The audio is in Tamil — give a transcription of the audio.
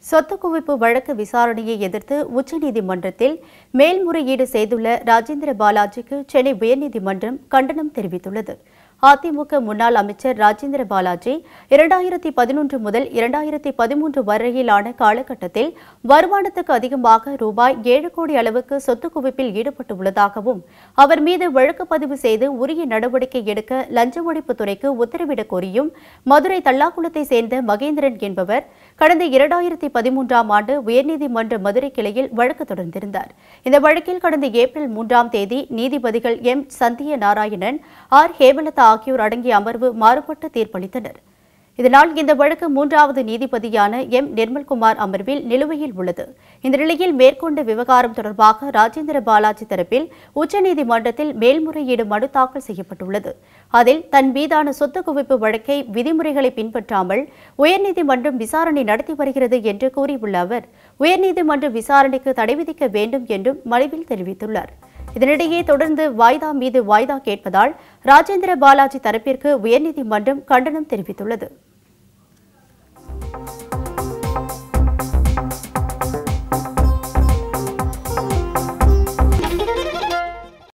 சொத்து குவிப்பு வழக்கு விசாரணையை எதிர்த்து உச்சநீதிமன்றத்தில் மேல்முறையீடு செய்துள்ள ராஜேந்திர பாலாஜிக்கு சென்னை உயர்நீதிமன்றம் கண்டனம் தெரிவித்துள்ளது அதிமுக முன்னாள் அமைச்சர் ராஜேந்திர பாலாஜி இரண்டாயிரத்தி பதினொன்று முதல் இரண்டாயிரத்தி பதிமூன்று வரையிலான காலகட்டத்தில் வருமானத்துக்கு அதிகமாக ரூபாய் ஏழு கோடி அளவுக்கு சொத்து குவிப்பில் ஈடுபட்டுள்ளதாகவும் அவர் மீது வழக்கு பதிவு செய்து உரிய நடவடிக்கை எடுக்க லஞ்ச ஒழிப்புத்துறைக்கு உத்தரவிடக் கோரியும் மதுரை தல்லாக்குளத்தை சேர்ந்த மகேந்திரன் என்பவர் கடந்த இரண்டாயிரத்தி பதிமூன்றாம் ஆண்டு உயர்நீதிமன்ற மதுரை கிளையில் வழக்கு தொடர்ந்திருந்தார் இந்த வழக்கில் கடந்த ஏப்ரல் மூன்றாம் தேதி நீதிபதிகள் எம் சந்திய நாராயணன் ஆர் ஹேமலதா ஆகியோர் அடங்கிய அமர்வு மாறுபட்ட தீர்ப்பளித்தனர் இதனால் இந்த வழக்கு மூன்றாவது நீதிபதியான எம் நிர்மல்குமார் அமர்வில் நிலுவையில் உள்ளது இந்த நிலையில் மேற்கொண்ட விவகாரம் தொடர்பாக ராஜேந்திர பாலாஜி தரப்பில் உச்சநீதிமன்றத்தில் மேல்முறையீடு மனு தாக்கல் செய்யப்பட்டுள்ளது அதில் தன் மீதான சொத்து குவிப்பு வழக்கை விதிமுறைகளை பின்பற்றாமல் உயர்நீதிமன்றம் விசாரணை நடத்தி வருகிறது என்று கூறியுள்ள அவர் உயர்நீதிமன்ற விசாரணைக்கு தடை விதிக்க வேண்டும் என்றும் மனுவில் தெரிவித்துள்ளார் இதனிடையே தொடர்ந்து வாய்தா மீது வாய்தா கேட்பதால் ராஜேந்திர பாலாஜி தரப்பிற்கு உயர்நீதிமன்றம் கண்டனம் தெரிவித்துள்ளது